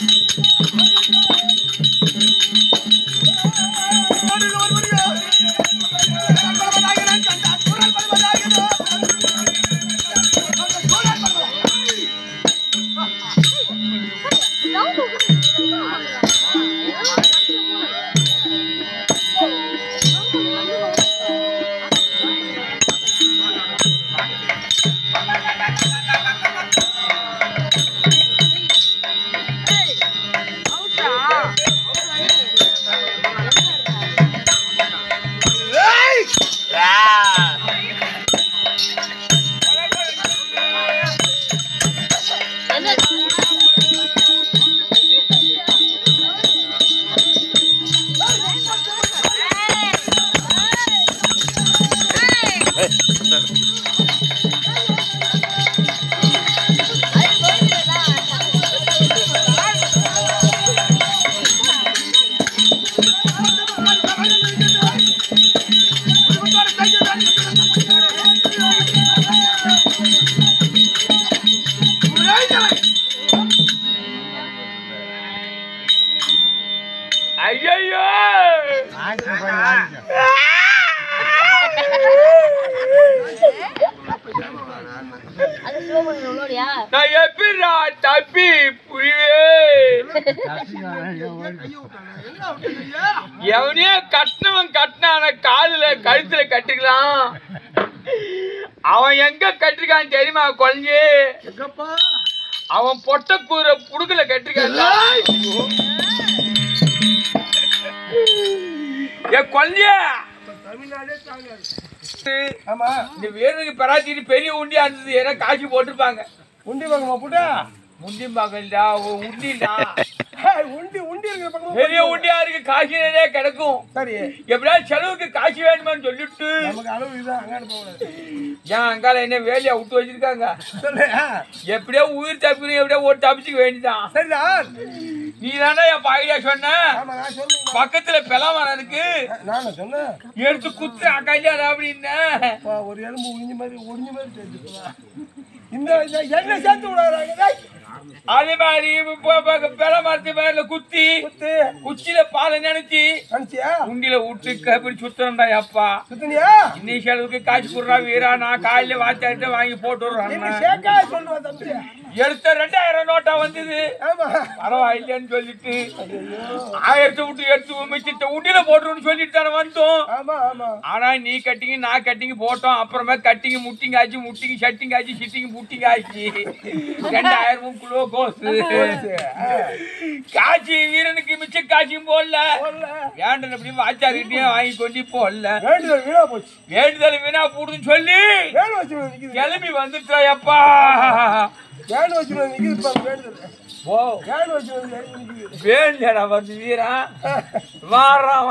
ஐயோ அது சிவபுரம் உள்ளோடியா நான் எப்படிடா தப்பி புரியவே எவனையோ கட்டினவன் கட்டினான காலுல கழுத்துல கட்டிக்கலாம் அவன் எங்க கட்டிருக்கான் தெரியுமா குழந்தை அவன் பொட்ட கூற புடுக்கல கட்டிருக்கான் என் குழந்தைய ஆமா இந்த வீரனுக்கு பெறாச்சிட்டு பெரிய உண்டியா இருந்தது ஏன்னா காட்சி போட்டிருப்பாங்க உண்டி பக்கமா புட்டா முண்டி மகள்டா உண்டிடா ஹேய், உண்டி உண்டி இருக்கிற பக்கமா பெரிய உண்டியா இருக்கு காசு நிறைய கிடக்கும் சரி எப்படியாவது செலவுக்கு காசு வேணுமான்னு சொல்லிட்டு நமக்கு அளவு இதுதான் அங்காடு போகக்கூடாது ஏன் அங்கால என்ன வேலையா விட்டு வச்சிருக்காங்க சொல்லு ஆ. எப்படியோ உயிர் தப்பிக்கணும் எப்படியோ ஒரு தப்பிச்சுக்க வேண்டியதான் சரிதான் நீ தானே என் ஐடியா சொன்ன ஆமா நான் சொல்லுங்க பக்கத்துல பெலாமரம் இருக்கு நானும் சொன்னேன் எடுத்து குத்து கல்யாணம் அப்படின்னு அப்பா, ஒரு எலும்பு உறிஞ்ச மாதிரி உறிஞ்ச மாதிரி தெரிஞ்சுப்பா இந்த இந்த என்ன சேர்த்து விடாதாங்க டேய். அதே மாதிரி பெலமரத்து மேல குத்தி குத்து குச்சியில பாலை நினைச்சு அனுச்சியா உண்டியில விட்டு கபடி சுத்தணும்டா அப்பா சுத்தனியா இன்னைக்கு செலவுக்கு காசு கொடுறா வீரா நான் காலையில வாச்சாட்டு வாங்கி போட்டு என்ன விடுறேன் சேக்கா சொல்லுவா தம்பி எடுத்த ரெண்டாயிரம் நோட்டா வந்தது ஆமா பரவாயில்லைன்னு சொல்லிட்டு ஆயிரத்தை விட்டு எடுத்து மிச்சத்தை உண்டியில போட்டுருன்னு சொல்லிட்டு தானே வந்தோம் ஆமா ஆமா ஆனா நீ கட்டிங்க நான் கட்டிங்க போட்டோம் அப்புறமா கட்டிங்க முட்டிங்க ஆச்சு முட்டிங்க சட்டிங்க ஆச்சு சிட்டிங்க முட்டிங்க ஆச்சு ரெண்டாயிரம் கிலோ கோசு காட்சி வீரனுக்கு மிச்ச காட்சியும் போடல போடல. வேண்டல் அப்படி வாச்சாரிட்டையும் வாங்கி கொண்டு போடல வேண்டுதல் வீணா போச்சு வேண்டுதல் வீணா போடுன்னு சொல்லி வேணு வச்சு நிக்குது கிளம்பி வந்துட்டா எப்பா வேணு வச்சு நிக்குது இப்ப வேண்டுதல் ஓ வேணு வச்சு நிக்குது வேண்டடா வந்து வீரா வாரான்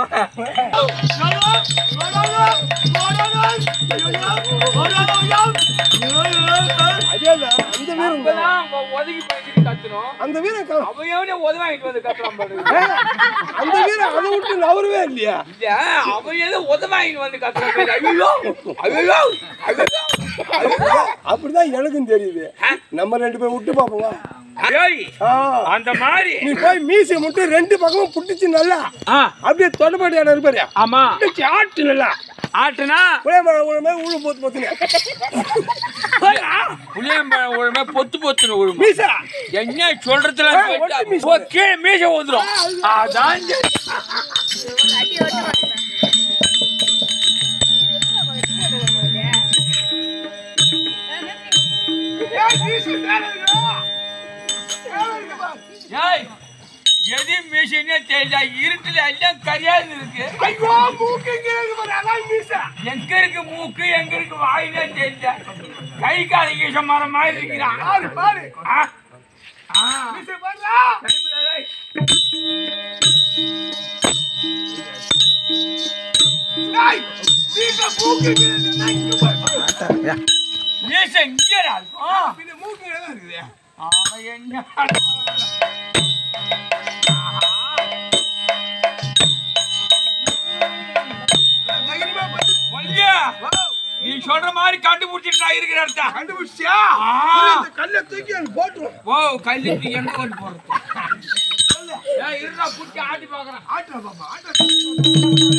அதேதான் அந்த வீரன் தான். அப்பதான் ஒதுங்கி போயிட்டு கத்துறோம் அந்த வீரன் க- அவன் எவனே உதவாங்கிட்டு வந்து கத்துறான் பாரு ஏ, அந்த வீரன் அதை விட்டு நவரவே இல்லையா இல்ல அவன் ஏதோ உதவாங்கிட்டு வந்து கத்துறான் பாரு. ஐயோ ஐயோ ஐயோ அப்படிதான் எனக்கும் தெரியுது நம்ம ரெண்டு பேரும் விட்டு பாப்போம் வா. ஏய், ஆ, அந்த மாதிரி நீ போய் மீசை மட்டும் ரெண்டு பக்கமும் புட்டிச்சு நல்லா ஆ, அப்படியே தொடப்பாடி இடம் இருப்பாரு ஆமா புடிச்சு ஆட்டு நல்லா ஆட்டுனா புளியமரம் ஒரு மாதிரி உழு போத்து போத்துங்க புளியம்பழம் ஒழுமே பொத்து பொத்துன்னு ஒழுமை மீசா என்ன சொல்றதுல ஆ, ஒட்டு மீசை. ஓ, கீழே மீச வந்துரும் அதான் சரி. ஏய் எது மிஷினே தெரியல இருட்டுல எல்லாம் கரியாது இருக்கு ஐயோ மூக்கு இங்க இருக்கு பாரு, அதான் மீசா எங்க இருக்கு மூக்கு எங்க இருக்கு வாயிலே தெரியல கை கால ஈச மரம் மாதிரி இருக்கிறான் பாரு பாரு ஆ? ஆ. மீசை பாருடா கைப்பிடி, டேய், மீசை மூக்கு இங்க இருக்கு, நான் இங்க போய் பாரு. மீச இங்கடா இருக்கும் இது மூக்கு இங்க தான் இருக்குது அவன் என்ன தைரியமா போய். ஒல்லியா வா. நீ சொல்ற மாதிரி கண்டுபிடிச்சிட்டு நான் இருக்கிற இடத்த கண்டுபிடிச்சியா ஆ. இந்த கல்லை தூக்கி அங்க போட்டுரும் ஓ கல்லுக்கு எங்க கொண்டு போறது நான் புடிச்சு ஆட்டி பாக்குறேன் ஆட்டுறா பாப்பா ஆட்டுறா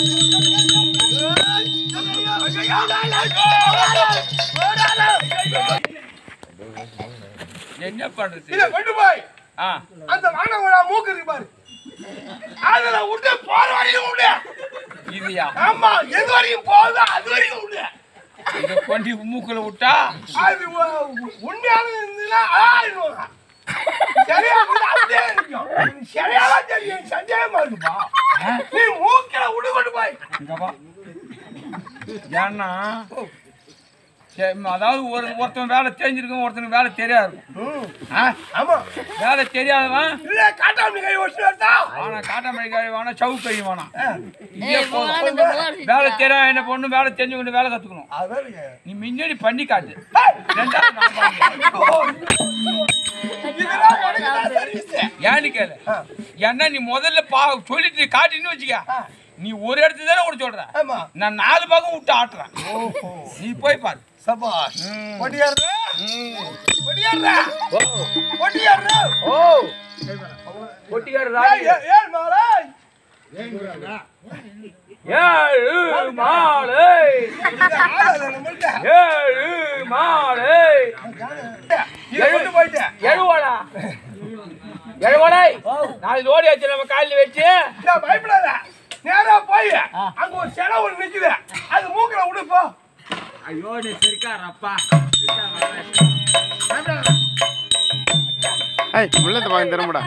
என்ன பண்றது இதை கொண்டு போய் ஆ அந்த வானவங்களா மூக்கு இருக்கு பாரு அதுல விட்டு போற வரையும் விடு இதுயா ஆமா எது வரைக்கும் போகுதோ அது வரைக்கும் விடு இத கொண்டு மூக்குல விட்டா அது உ- உண்மையான இருந்ததுன்னா ஆயிடுவாங்க சரியா இருந்தா அப்படியே இருக்கும் சரியாதான் தெரியும் சந்தேகமா இருக்குப்பா நீ மூக்கில விடு கொண்டு போய் இங்க வா ஏன்னா சரி, அதாவது ஒரு ஒருத்தன் வேலை தெரிஞ்சிருக்கும் ஒருத்தனுக்கு வேலை தெரியாது இருக்கும். ஆ? ஆமா வேலை தெரியாதவன் இல்ல காட்டாமணி கை வச்சு வரட்டா ஆனா காட்டாமணி கழி வேணாம் சவு கழி வேணாம் இதே ஏய், போதும். போகாத, இந்த போர் வேலை தெரியாத என்ன பொண்ணு வேலை தெரிஞ்சு கொண்டு வேலை கத்துக்கணும் அதான் நீ முன்னாடி பண்ணி காட்டு ரெண்டாவது நான் பண்ணுறேன். இதெல்லாம் உனக்கு தான் சர்வீஸ் ஏன்னு கேளு ஏன்னா நீ முதல்ல பா சொல்லிட்டு காட்டின்னு வச்சுக்க நீ ஒரு இடத்துல தானே கூட சொல்ற ஆமா நான் நாலு பக்கம் விட்டு ஆட்டுறேன் ஓஹோ நீ போய் பாரு சபாஷ் ம். ஒடியாடுற ஒடியாடுற ஒடியாடுற ஓ கொட்டிக்காரர் ஏய் ஏய், ஏய் மாலை ஏழு மாலை இந்த ஆளல நம்மள்ட்ட ஏழு மாலை இதை கொண்டு போயிட்டேன் எழுவாடா எழுவாடா நாளைக்கு ஓடி வச்சு நம்ம காலையில் வச்சு நான் பயப்படாத நேரா போய் அங்க ஒரு சிலை ஒண்ணு நிக்குது அது மூக்குல விடு போ ஐயோ நீ சிரிக்காரப்பா ஏய் உள்ளத வாங்கி தரமுடா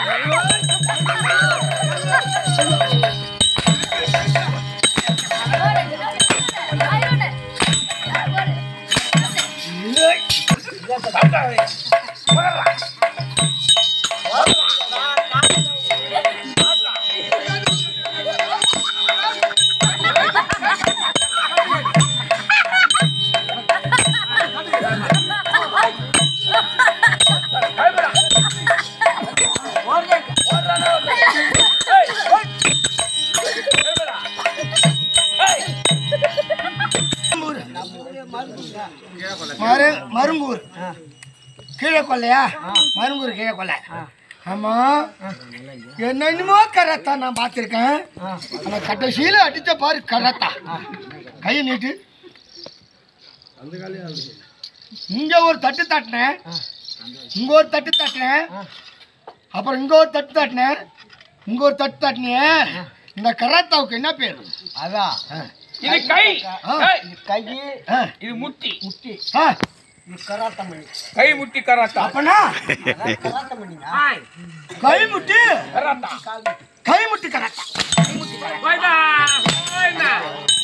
மரு மருங்கூர் கீழே கொல்லையா மருங்கூர் கீழே கொல்லை ஆமா என்னென்னமோ கரத்தா நான் பார்த்துருக்கேன் ஆனா கடைசியில அடிச்ச பாரு கரத்தா கையை நீட்டு இங்க ஒரு தட்டு தட்டினேன் இங்க ஒரு தட்டு தட்டினேன் அப்புறம் இங்க ஒரு தட்டு தட்டினேன் இங்க ஒரு தட்டு தட்டினேன் இந்த கராத்தாவுக்கு என்ன பேரு அதான் இது கை ஆ. ஏய், கை ஆ, இது முட்டி முட்டி ஆ, இது கராத்தம் பண்ணி கை முட்டி கராத்தா அப்பனா கராத்தம் பண்ணினா கை முட்டி கராத்தா கை முட்டி கராத்தா போய்டா போய்டா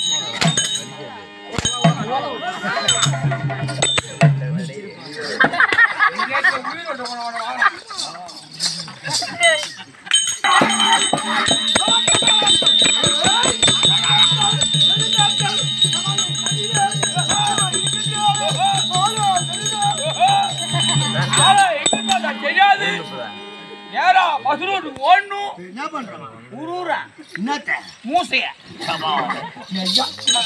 உயிரோட போனவன வாங்க ஆளா, எங்க பார்த்தா தெரியாது நேரா பஸ் ரோட்டுக்கு ஓடணும் என்ன பண்றான் உருவுறா என்னத்த மூசைய ஐயா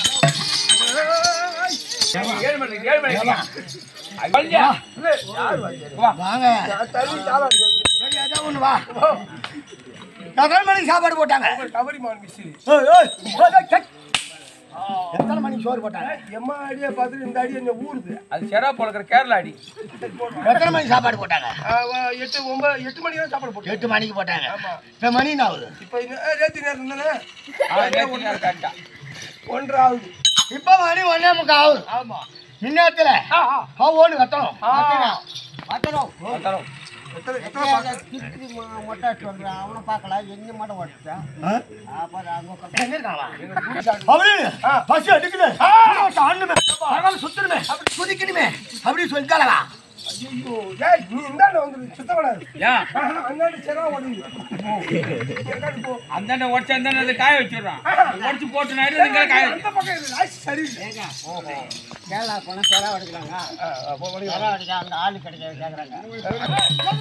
ஏழு மணி ஏழு மணி வண்டியா வா வாங்க சரி, ஏதோ ஒண்ணு வா எத்தனை மணிக்கு சாப்பாடு போட்டாங்க கபடி மான் மிஸ்ஸி ஏய், ஏய், ஏய், ஏய், சட். எத்தனை மணிக்கு சோறு போட்டாங்க எம்மா அடியை பார்த்துட்டு இந்த அடி என்ன ஊறுது அது செரா பொழக்கிற கேரளா அடி எத்தனை மணிக்கு சாப்பாடு போட்டாங்க ஆ, வா- எட்டு ஒன்பது எட்டு மணி தான் சாப்பாடு போட்டோம் எட்டு மணிக்கு போட்டாங்க இப்ப மணி என்ன ஆகுது இப்போ ரேத்தி நேரம் தானே ஆ, நேத்து நேரம் கரெக்டா. ஒன்றரை ஆகுது இப்ப மணி ஒன்னே முக்கா ஆகுது ஆமா முன்னேரத்துல ஓடு கட்டணும் அத்தனம் அத்தரம். எத்தனை எத்தனை பார்க்க திருப்பி மொ- மொட்டை அடிச்சு வந்துடுறான். அவனை பார்க்கல எங்க மாட்ட ஓட்டுச்சான் ஆ? அப்புறம் அங்க உட்காந்து எங்க இருக்கான் அப்படி பசி அடிக்குது ஆண்ணுமே பரவாயில்ல சுத்தணுமே அப்படி குதிக்கணுமே அப்படி சொல்லிட்டாளா ஐயோ ஏய் நீ இந்தாண்ட வந்துரு சுத்தப்படாது ஏன் அந்தாண்ட செரா ஓடுது எங்காண்ட போ அந்தாண்ட உடச்சு அந்தாண்ட அதை காய வச்சிடுறான் உடச்சு போட்டு நைட்டு அதுக்கு காய வச்சு அந்த பக்கம் இது ராசி சரியில்லை கேரளா போனா செரா எடுக்கிறாங்க செரா அடிக்க அந்த ஆளு கிடைக்க கேக்குறாங்க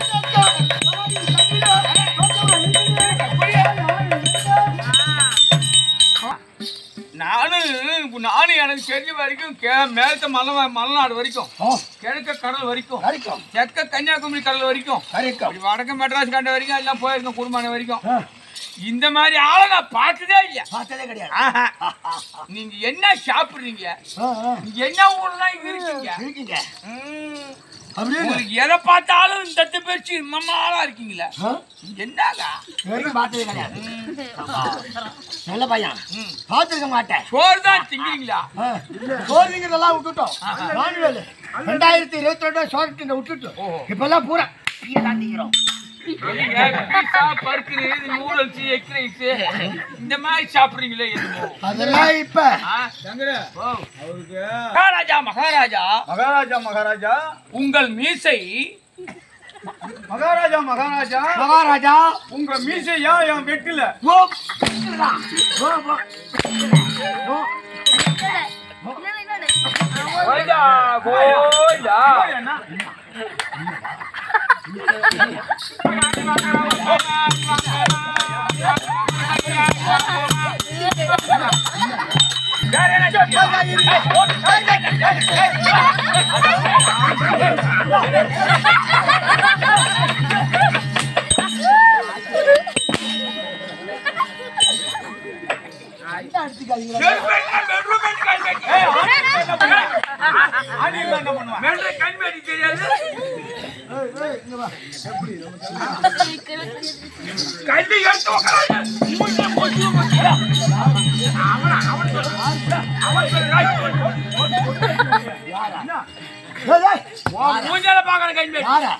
நானும் நானும் எனக்கு தெரிஞ்ச வரைக்கும் கே மேலத்த மலை மலைநாடு வரைக்கும் கிழக்க கடல் வரைக்கும் வரைக்கும் தெற்க கன்னியாகுமரி கடல் வரைக்கும் வரைக்கும் அப்படி வடக்கு மெட்ராஸ் கண்ட வரைக்கும் எல்லாம் போயிருக்கோம் குடும்பம் வரைக்கும் ஆ, இந்த மாதிரி ஆளை நான் பார்த்ததே இல்லையா பார்த்ததே கிடையாது ஆஹா. நீங்க என்ன சாப்பிடுறீங்க ஆ, ஆ, நீங்க என்ன ஊர்லாம் இருக்கீங்க இருக்கீங்க ம். அப்படியே உங்களுக்கு எதை பார்த்தாலும் தத்து பேச்சு நம்ம ஆளா இருக்கீங்களா ஆ, என்னங்க இது வரைக்கும் பார்த்ததே கிடையாது நல்ல பையன் ம். பார்த்துருக்க மாட்டேன் சோறு தான் திங்கிறீங்களா ஆ, சோறுங்கிறதெல்லாம் விட்டுட்டோம் வாங்குவேலு ரெண்டாயிரத்தி இருபத்தி ரெண்டு சோறு விட்டுட்டோம் ஓஹோ. இப்பெல்லாம் பூரா டீயை தான் திங்கிறோம் நீங்க pizza burger noodles egg rice இந்த மாதிரி சாப்பிடுறீங்களே என்னமோ அதெல்லாம் இப்ப ஆ? சங்கர ஓ. அவருக்கு மகாராஜா மகாராஜா மகாராஜா மகாராஜா உங்கள் மீசை மகாராஜா மகாராஜா மகாராஜா உங்க மீசை ஏன் என் வெட்டில ஓ கிருஷ்ணா. ஓ, ஓ. ஓ, கோயிலா கோயிலா தெரியாது கல்வி எடுத்து உக்காராத. மூஞ்சில போட்டு உக்காரு. அவன அவன் சொல்லு. அவன் சொல்லு. ஏய், ஏய், உன் மூஞ்சில பார்க்கணும் கல்வி. யாரா?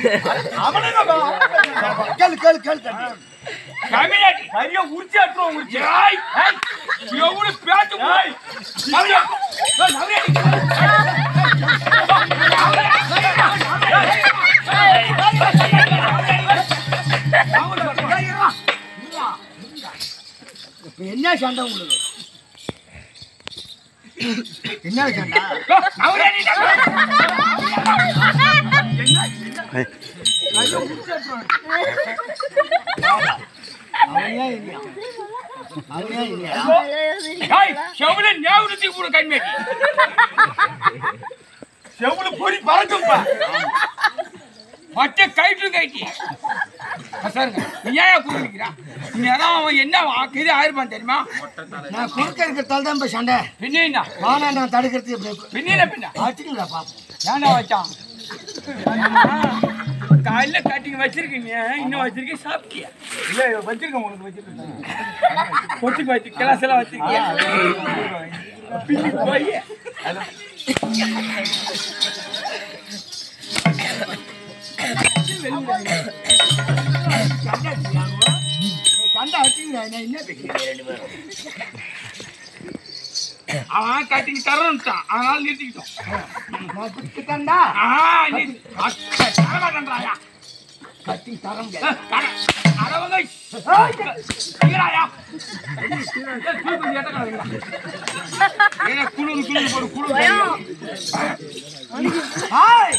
அவனுங்க கேளு கேளு கேளு தம்பி. தமிழ்நாட்டு. சரியா உரிச்சு அட்டுருவோம் உரிச்சு ஏய், ஏய், எவ்வளவு பேச்சு போய். தமிழா. ஏய், தமிழா. இப்ப என்ன சண்டை உங்களுக்கு என்ன சண்டை தமிழா நீ அவனையா இல்லையா அவனையா இல்லையா ஏய், செவுல ஞாபகத்துக்கு போடு கண்மேட்டி. செவ்வளவு பொறி பறக்கும்பா மொட்டை கயிற்று கயிட்டி. சாருங்க, நீ ஏன் குடிக்கிறான் நீ அதான் அவன் என்ன இது ஆயிருப்பான் தெரியுமா நான் குறுக்க இருக்கிறதால தான் இப்ப சண்டை பின்ன என்ன வானா நான் தடுக்கிறது இப்படி பின்ன என்ன பின்ன ஆச்சுங்களா பாப்போம் ஏன்டா வச்சான் காலையில கட்டிங்க வச்சிருக்கீங்க இன்னும் வச்சிருக்கீங்க சாப்பிட்டியா இல்ல வச்சிருக்கேன் உனக்கு வச்சிருக்கேன் பொட்டுக்கு வச்சு கிளாஸ் எல்லாம் வச்சிருக்கியா பின்னி போய் சண்டை ஆச்சுங்களா என்ன என்ன பேசுறீங்க ரெண்டு பேரும் அவன் கட்டிங்க தரன்ட்டான் அதனால நிறுத்திக்கிட்டோம் நான் குடுத்துட்டேன்டா ஆ நீ அத்தை தரமாட்டேன்றாயா கத்தி தர ஏ, முடியாது தர அரவங்க ஈராயா தூக்கு கொஞ்சம் எட்ட கலந்துடா ஏன்னா குளிர் குளிர் போடு குளிர் ஹாய்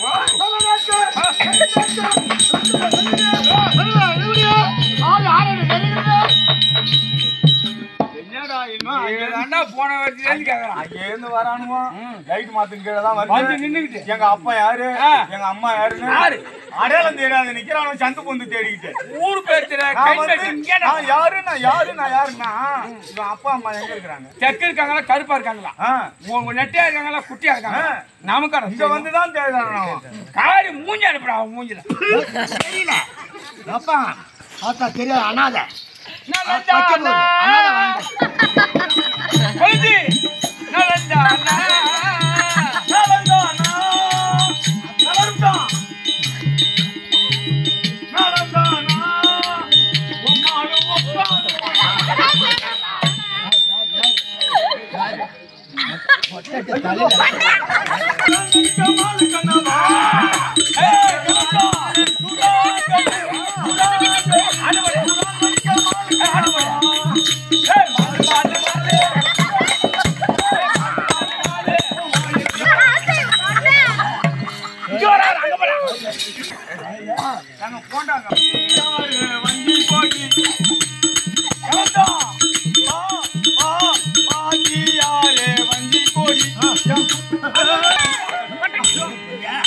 என்னடா இன்னும் அண்ணா போன வருஷத்துலேருந்து கேட்கறான் அங்க இருந்து வரானுங்க லைட் மாத்துங்க கீழே தான் வந்து வருது நின்னுக்கிட்டு எங்க அப்பா யாரு ஆ. எங்க அம்மா யாருன்னு யாரு? அடையாளம் தெரியாது நிக்கிறான் சந்து பொந்து தேடிக்கிட்டு ஊர் பேர் தெரியாது நான் கை வந்து, கட்டி இங்கேடா. நான் யாரு நான் யாரு நான் யாருன்னா இவன் அப்பா அம்மா எங்க இருக்கிறாங்க தெற்கு இருக்காங்களா கருப்பா இருக்காங்களா ஆ, உங்க நெட்டையா இருக்காங்களா குட்டியா இருக்காங்க ஆ. நமக்கு இங்க வந்துதான் தேடுறான் அவன். காரி மூஞ்சி அனுப்புறா அவன் மூஞ்சில தெரியல அப்பா பார்த்தா தெரியாது அனாதை நலந்தானா? வைக்க போகுது. அனாதை வாழ்ந்த. கொழுந்து. நலந்தானா? நலந்தானா? நலந்தான். நலந்தானா? உம்மாலும் உப்பாலும் மொட்டை தலையில. கமாலு கண்ணாவா? ஏய், நலந்தா. சுடா, சுடா, சுடா. அனுமதி. ஏய், அனுமதி. ஏய், மாடு, மாடு, மாடு. இங்க வராரு, அங்க போறாரு. நாங்க போண்டாங்க. யாரு வண்டி போட்டி? நலந்தா. வா, வா, வாத்தியாரே வண்டி கோடி.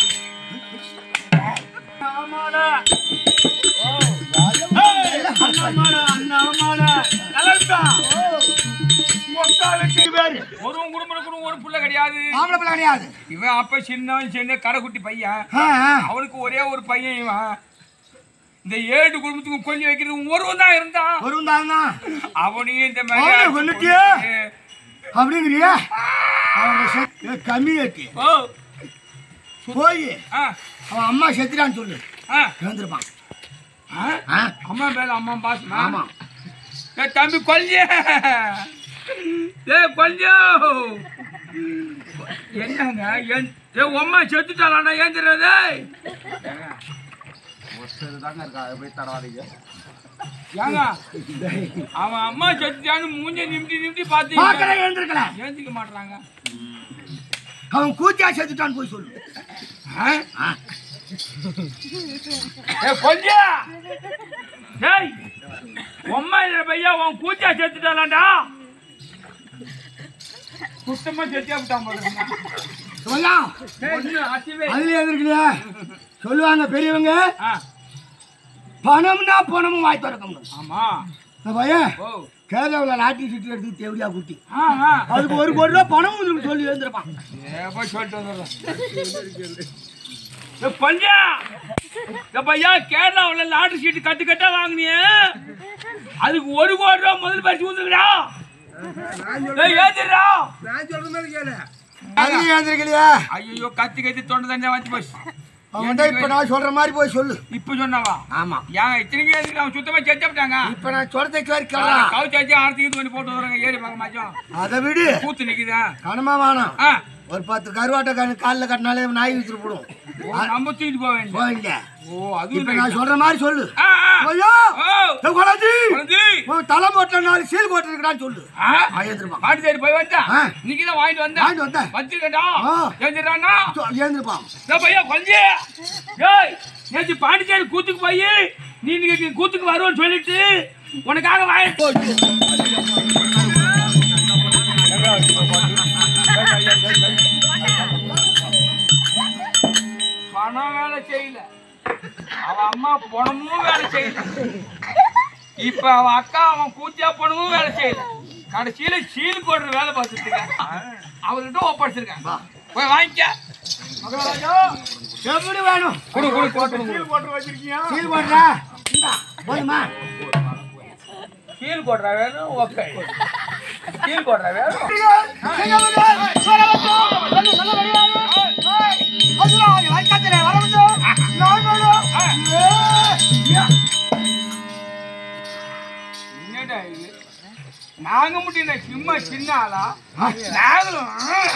அண்ணாமலை, அண்ணாமலை. நல்லா இருக்கா? மொத்தாளுக்கு ஒரு குடும்பம் ஒரு புள்ள கிடையாது ஆம்பளை பிள்ளை கிடையாது இவன் அப்ப சின்ன சின்ன கடைக்குட்டி பையன் ஆ, ஆ. அவனுக்கு ஒரே ஒரு பையன் இவன் இந்த ஏழு குடும்பத்துக்கு கொஞ்சம் வைக்கிறது ஒருவன் தான் இருந்தான் வரும் தாங்க அவனையும் இந்த அவனை மாதிரி கொன்னுட்டியா? அப்படிங்கிறியா அவங்க செத்- ஏ, கம்மி ஏத்தி ஓ போய் ஆ அவன் அம்மா செத்துட்டான்னு சொல்லு ஆ எழுந்திருப்பான் ஆ ஆ அம்மா மேல அம்மா பாசமா ஆமா ஏ தம்பி கொல்லிய ஏ கொல்லியோ என்னங்க ஏன் ஏ அம்மா செத்துட்டாளாடா ஏன் தெரியாது ஏங்க அவன் அம்மா செத்துட்டான்னு மூஞ்ச நிமிட்டி நிமிட்டி பார்க்கல பார்த்து எழுந்திருக்கல ஏந்திக்க மாட்டாங்க அவன் கூத்தியா செத்துட்டான்னு போய் சொல்லு ஆ. ஏ கொல்லியா டேய் அம்மா இல்ல பையா உன் கூச்சா செத்துட்டாளாடா சுத்தமா செத்தியா விட்டான் போல சொல்லா ஒண்ணு அசிவே அதுல எழுந்திருக்கலையா சொல்லுவாங்க பெரியவங்க ஆ பணம்னா பணமும் வாய் திறக்கணும் ஆமா இந்த பையன் ஓ கேரளாவில் லாட்டரி சீட்டு எடுத்து தேவடியா குட்டி ஆ ஆ அதுக்கு ஒரு கோடி ரூபா பணம் உங்களுக்கு சொல்லி எழுந்திருப்பான் ஏப்பா சொல்லிட்டு வந்துடுறேன் ஏ பஞ்சா ஏ பையா கேரளாவில் லாட்டரி சீட்டு கட்டு கட்டா வாங்கினிய அதுக்கு ஒரு கோடி ரூபா முதல் பரிசு ஊத்துக்கடா ஏய் ஏத்திடுறா நான் சொல்ற மாதிரி கேளு அதுலயும் எழுந்திருக்கலையா ஐயோ கத்தி கத்தி தொண்டை தண்ணி வந்து போச்சு அவன்கிட்ட இப்ப நான் சொல்ற மாதிரி போய் சொல்லு இப்ப சொன்னவா ஆமா ஏன் இத்தனைக்கு எதுக்கு அவன் சுத்தமா செத்துட்டாங்க இப்ப நான் சொல்றதை கேட்கலாம் கவுச்சாச்சு ஆர்த்திக்கு பண்ணி போட்டு வர்றாங்க ஏறி பார்க்க மாச்சோம் அதை விடு கூத்து நிக்குதா கனமா வேணாம் ஆ ஒரு பத்து கருவாட்டை கண்ணு காலில் கட்டினாலே நாய் வித்துட்டு போடும் ஓ, நம்ம தூக்கிட்டு போக வேண்டிய போயிங்க ஓ அது இப்ப நான் சொல்ற மாதிரி சொல்லு ஆ ஆ ஐயோ ஓ ஏய், குழந்தை, குழந்தை. உன் தலை போட்ட நாலு சீல் போட்டுருக்கான்னு சொல்லு ஆ எழுந்திருப்பான் மாட்டு தேடி போய் வந்தா ஆ. இன்னைக்கு தான் வாங்கிட்டு வந்தேன் வாங்கிட்டு வந்தேன். வச்சிருக்கா ஆ. எழுந்துடுறானா எழுந்திருப்பான் இந்த பையன் கொஞ்சே ஏய் நேற்று பாண்டிச்சேரி கூத்துக்கு போய் நீ இன்னைக்கு கூத்துக்கு வருவோன்னு சொல்லிட்டு உனக்காக வாங்கி பணம் வேலை செய்யல அவ அம்மா பணமும் வேலை செய்யல இப்ப அவன் அக்கா அவன் கூத்தியா பணமும் வேலை செய்யல கடைசியில சீல் போடுற வேலை பார்த்துட்டு இருக்கான் அவர்கிட்ட ஒப்படைச்சிருக்கேன் போய் வாங்கிக்க எப்படி வேணும் குடு குடு போட்டு போட்டு வச்சிருக்கியா சீல் போடுறா இந்தா, போதுமா கீழ் போடுற வேணும் ஓகே கீழ் போடுற வேணும் என்னடா இது நாங்க முடியல சும்மா சின்ன ஆளா நாங்களும்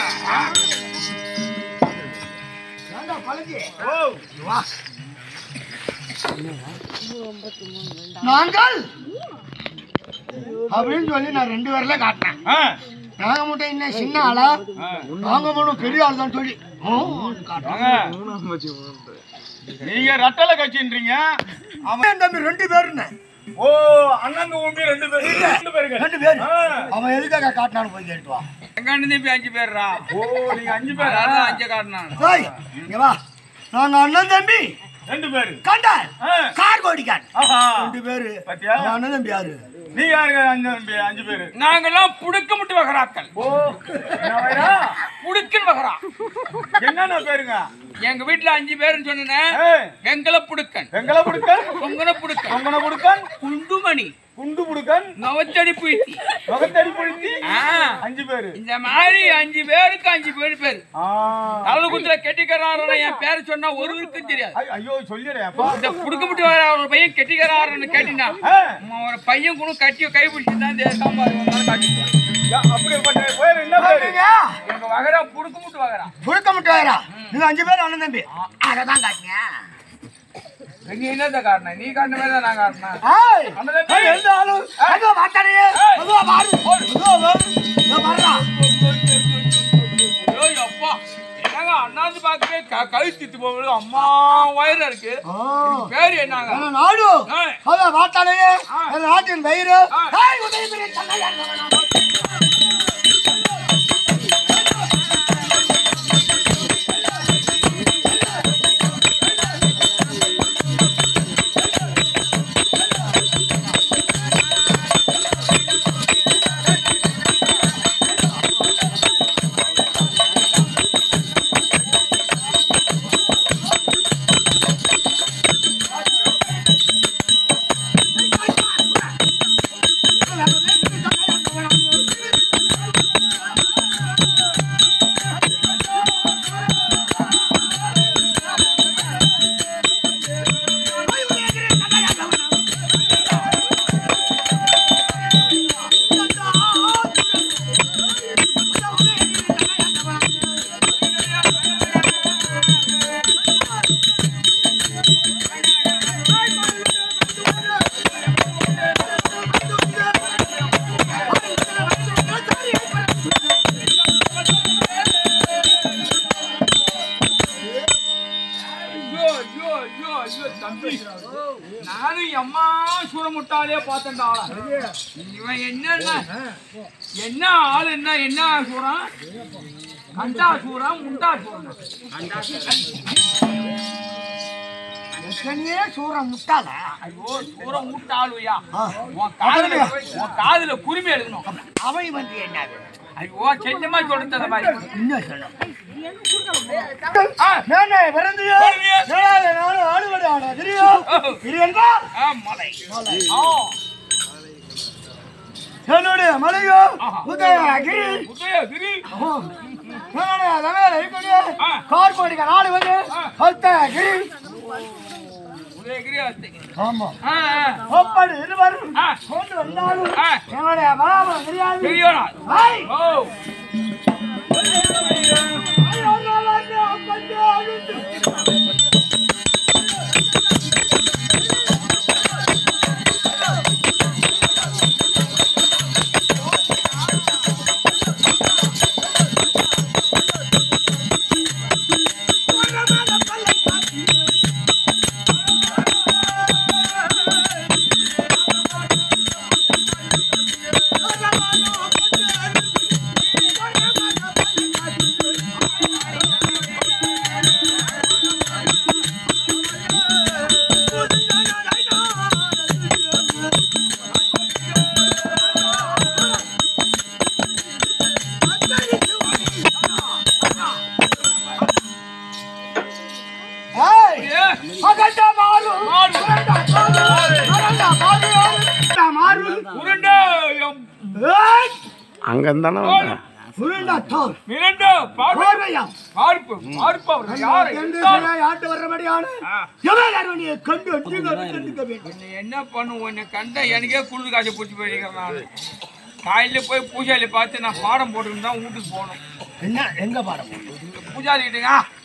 நாங்கள் அப்படின்னு சொல்லி நான் ரெண்டு பேர்ல காட்டினேன் ஆ, நாங்க மட்டும் என்ன சின்ன ஆளா ஆ. நாங்க மட்டும் பெரிய ஆள் தான் சொல்லி ஓ, காட்டுறோம். வாங்க. நீங்க ரட்டல கட்சின்றீங்க அவன் தம்பி ரெண்டு பேருன்னு ஓ அண்ணன் உண்மை ரெண்டு பேர் ரெண்டு பேருங்க ரெண்டு பேர் அவன் எதுக்காக காட்டினான்னு போய் கேட்டு வா எங்க அண்ணன் தம்பி அஞ்சு பேர்ரா ஓ நீங்க அஞ்சு பேர் அஞ்சு காட்டினாங்க ஏய், இங்க வா நாங்க அண்ணன் தம்பி ரெண்டு பேரு கண்டான் கார் கோடிக்கான் ஆஹா ரெண்டு பேரு பாத்தியா? அவன் அண்ணன் தம்பி யாரு நீ யாருங்க அஞ்சு தம்பி அஞ்சு பேரு நாங்கெல்லாம் புடுக்க முட்டு வகராக்கள் ஓ புடுக்கன் வகரா என்னென்ன பேருங்க எங்க வீட்டுல அஞ்சு பேருன்னு சொன்னேன் வெங்கல புடுக்கன் வெங்கல புடுக்கன் பொங்கன புடுக்கன் பொங்கன புடுக்கன் குண்டுமணி குண்டு புடுக்கன் நவத்தடி புழுத்தி நவத்தடி புழுத்தி அஞ்சு பேரு இந்த மாதிரி அஞ்சு பேருக்கு அஞ்சு பேரு பேரு கடல் குத்துல கெட்டிக்கிறாரு என் பேரை சொன்னா ஒருவருக்கும் தெரியாது ஐயோ சொல்லிடுறேன் இந்த குடுக்க முட்டு வர ஒரு பையன் கெட்டிக்கிறாருன்னு கேட்டினா ஒரு பையன் கூட கட்டி கை பிடிச்சி தான் இந்த சாம்பார் வந்தாலும் காட்டிட்டான். அப்படிப்பட்ட பேர் என்ன பேரு எங்க வகரா புடுக்க முட்டு வகரா புழுக்க மட்டும் வேறா நீங்க அஞ்சு பேர் அண்ணன் தம்பி அதான் காட்டினியா நீ என்னத்த காரணம் நீ காட்டின மாதிரி தான் நான் காட்டினேன் ஏய், அண்ணன் தம்பி. ஏய், எந்த ஆளு? அதோ வாத்தாடியே. அதோ பாரு. அதோ பாரு. இதோ பாருடா. ஐயோ, அப்பா என்னங்க அண்ணாந்து பார்க்கவே க- கை திட்டு போகுது அம்மா வயிறா இருக்கு ஆ. பேரு என்னங்க என்ன நாடு ஏய். அதோ வாத்தாடியே. அந்த நாட்டின் வயிறு ஆ. ஏய், உதயகிரி தந்தையார் சூரமுட்டாலே பார்த்தேன்டா ஆளை. இவன் என்னன்னா என்ன ஆளு என்ன என்ன சூரம் கண்டா சூரம் முண்டா சூரம் எத்தனையே சூறம் முட்டாள ஐயோ சூரம் முட்டா ஆளுயா உன் காதுல உன் காதுல குருமி எழுதணும் அவை வந்து என்னது ஐயோ செல்லமா சொல்றது அந்த மாதிரி இன்னும் சொல்லணும் ஆ, நானே பிறந்தியோ பிறந்தியோ. நானே நானும் ஆடுபடி ஆனா தெரியும் ஓ. இது என்றால் ஆ, மலை ஆ, என்னுடைய மலையோ ஆஹா. உதயகிரி உதயகிரி நானே அதவேல இருக்கக்கூடிய ஆ. கார்போடிக்க நாடு வந்து ஆ. உதயகிரி உதயகிரி அஸ்தகிரி. ஆமா ஆ, ஆ, ஒப்படி இருவரும் ஆ. கொண்டு வந்தாலும் ஆ, என்னுடைய பராமரம் தெரியாது பெரியவனா? ஐ! ஓ ஏய்! ஏ, அகண்ட மாறு! மாறு. அகண்ட மாறு! அகண்ட மாறு! உருண்டை, எம், ஏய்! ஓடு. உருண்டை தோல். மிரண்டு, பார்ப்பு, கோர்வையாம். பார்ப்பு, பார்ப்பு அவர் யாரை என்று எதிர்த்தாலும். சிலை ஆட்டு வர்றபடியான ஆ, எவன் அருணியை கண்டு அடித்து கண்டுக்க வேண்டும். உன்னை என்ன பண்ணு உன்னை கண்ட எனக்கே குளிர் காய்ச்சல் பிடிச்சி போயிருக்கிறேன் நான் காலையில போய் பூஜாரி பார்த்து நான் பாடம் போட்டுக்கிட்டு தான் வீட்டுக்கு போகணும் என்ன எங்க பாடம் பூஜாரி கிட்டங்க